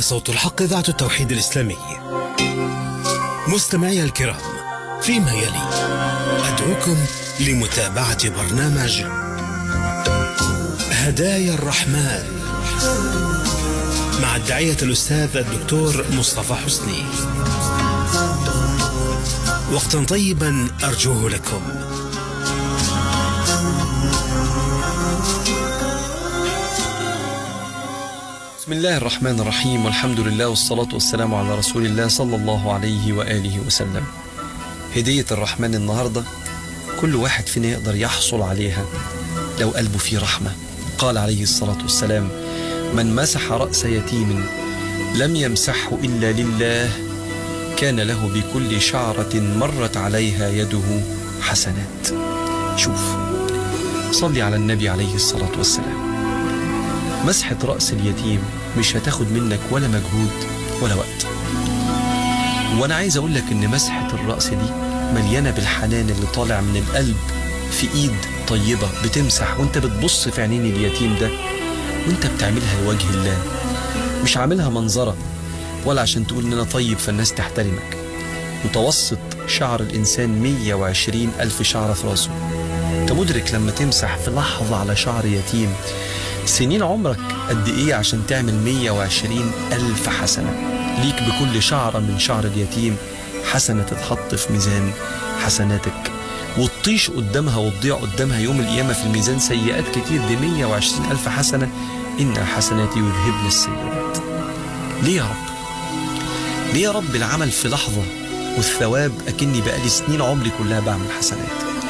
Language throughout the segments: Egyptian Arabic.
صوت الحق إذاعة التوحيد الإسلامي مستمعي الكرام فيما يلي أدعوكم لمتابعة برنامج هدايا الرحمن مع الداعية الأستاذ الدكتور مصطفى حسني وقتا طيبا أرجوه لكم بسم الله الرحمن الرحيم والحمد لله والصلاة والسلام على رسول الله صلى الله عليه وآله وسلم هدية الرحمن النهاردة كل واحد فينا يقدر يحصل عليها لو قلبه فيه رحمة قال عليه الصلاة والسلام من مسح رأس يتيم لم يمسحه إلا لله كان له بكل شعرة مرت عليها يده حسنات شوف صلي على النبي عليه الصلاة والسلام مسحة رأس اليتيم مش هتاخد منك ولا مجهود ولا وقت وانا عايز اقول لك ان مسحة الرأس دي مليانة بالحنان اللي طالع من القلب في ايد طيبة بتمسح وانت بتبص في عينين اليتيم ده وانت بتعملها لوجه الله مش عاملها منظرة ولا عشان تقول ان انا طيب فالناس تحترمك متوسط شعر الانسان 120 الف شعرة في راسه انت مدرك لما تمسح في لحظة على شعر يتيم سنين عمرك قد ايه عشان تعمل 120 ألف حسنة ليك بكل شعرة من شعر اليتيم حسنة تتحط في ميزان حسناتك وتطيش قدامها وتضيع قدامها يوم القيامة في الميزان سيئات كتير ب 120 ألف حسنة إن حسناتي يذهبن السيئات ليه يا رب؟ ليه يا رب العمل في لحظة والثواب أكني بقالي سنين عمري كلها بعمل حسنات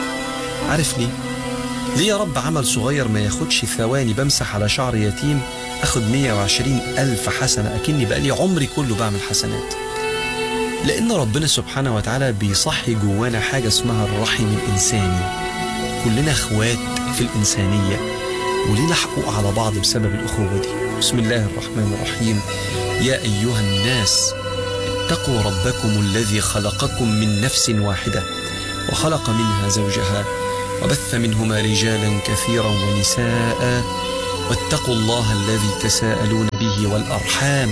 عارف ليه؟ ليه يا رب عمل صغير ما ياخدش ثواني بمسح على شعر يتيم اخد 120 ألف حسنة أكني بقالي عمري كله بعمل حسنات لأن ربنا سبحانه وتعالى بيصحي جوانا حاجة اسمها الرحم الإنساني كلنا اخوات في الإنسانية ولينا حقوق على بعض بسبب الأخوة دي بسم الله الرحمن الرحيم يا أيها الناس اتقوا ربكم الذي خلقكم من نفس واحدة وخلق منها زوجها وبث منهما رجالا كثيرا ونساء واتقوا الله الذي تساءلون به والأرحام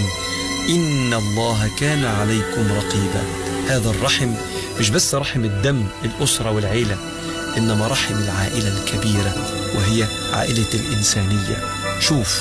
إن الله كان عليكم رقيبا هذا الرحم مش بس رحم الدم الأسرة والعيلة إنما رحم العائلة الكبيرة وهي عائلة الإنسانية شوف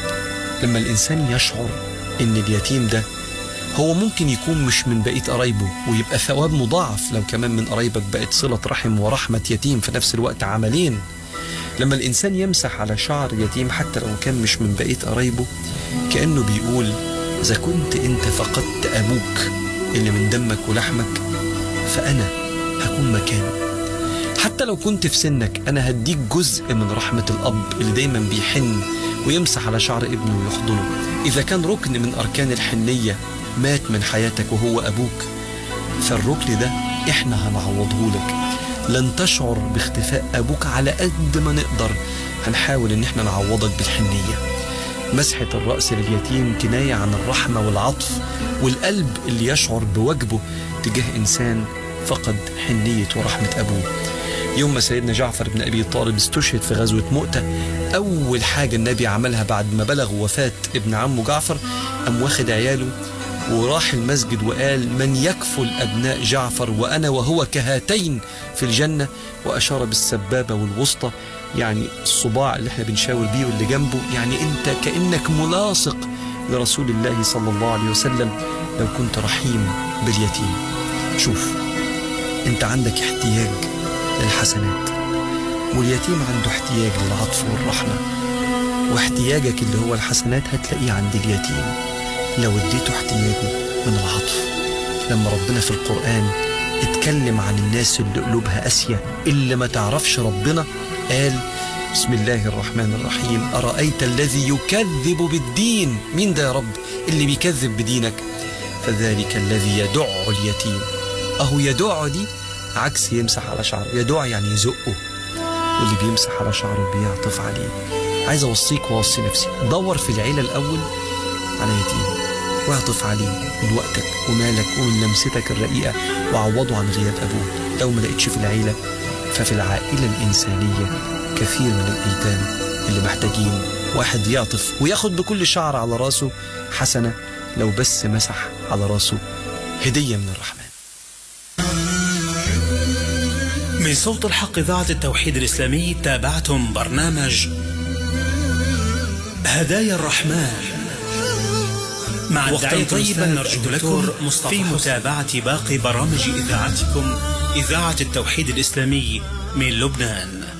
لما الإنسان يشعر إن اليتيم ده هو ممكن يكون مش من بقية قرايبه ويبقى ثواب مضاعف لو كمان من قرايبك بقت صلة رحم ورحمة يتيم في نفس الوقت عملين لما الإنسان يمسح على شعر يتيم حتى لو كان مش من بقية قرايبه كأنه بيقول إذا كنت أنت فقدت أبوك اللي من دمك ولحمك فأنا هكون مكانه حتى لو كنت في سنك أنا هديك جزء من رحمة الأب اللي دايما بيحن ويمسح على شعر ابنه ويحضنه إذا كان ركن من أركان الحنية مات من حياتك وهو أبوك فالركن ده إحنا هنعوضه لك لن تشعر باختفاء أبوك على قد ما نقدر هنحاول إن إحنا نعوضك بالحنية مسحة الرأس لليتيم كناية عن الرحمة والعطف والقلب اللي يشعر بواجبه تجاه إنسان فقد حنية ورحمة أبوه يوم ما سيدنا جعفر بن أبي طالب استشهد في غزوة مؤتة أول حاجة النبي عملها بعد ما بلغ وفاة ابن عمه جعفر أم واخد عياله وراح المسجد وقال من يكفل أبناء جعفر وأنا وهو كهاتين في الجنة وأشار بالسبابة والوسطى يعني الصباع اللي احنا بنشاور بيه واللي جنبه يعني أنت كأنك ملاصق لرسول الله صلى الله عليه وسلم لو كنت رحيم باليتيم شوف أنت عندك احتياج للحسنات واليتيم عنده احتياج للعطف والرحمة واحتياجك اللي هو الحسنات هتلاقيه عند اليتيم لو اديته احتياجه من العطف لما ربنا في القرآن اتكلم عن الناس اللي قلوبها قاسية اللي ما تعرفش ربنا قال بسم الله الرحمن الرحيم أرأيت الذي يكذب بالدين مين ده يا رب اللي بيكذب بدينك فذلك الذي يدع اليتيم أهو يدع دي عكس يمسح على شعره يدع يعني يزقه واللي بيمسح على شعره بيعطف عليه عايز أوصيك وأوصي نفسي دور في العيلة الأول على يتيم واعطف عليه من وقتك ومالك ومن لمستك الرقيقة وعوضه عن غياب أبوه لو ما لقيتش في العيلة ففي العائلة الإنسانية كثير من الأيتام اللي محتاجين واحد يعطف وياخد بكل شعر على راسه حسنة لو بس مسح على راسه هدية من الرحمن من صوت الحق إذاعة التوحيد الإسلامي تابعتم برنامج هدايا الرحمن مع وقتا طيبا نرجو لكم في متابعة باقي برامج إذاعتكم إذاعة التوحيد الإسلامي من لبنان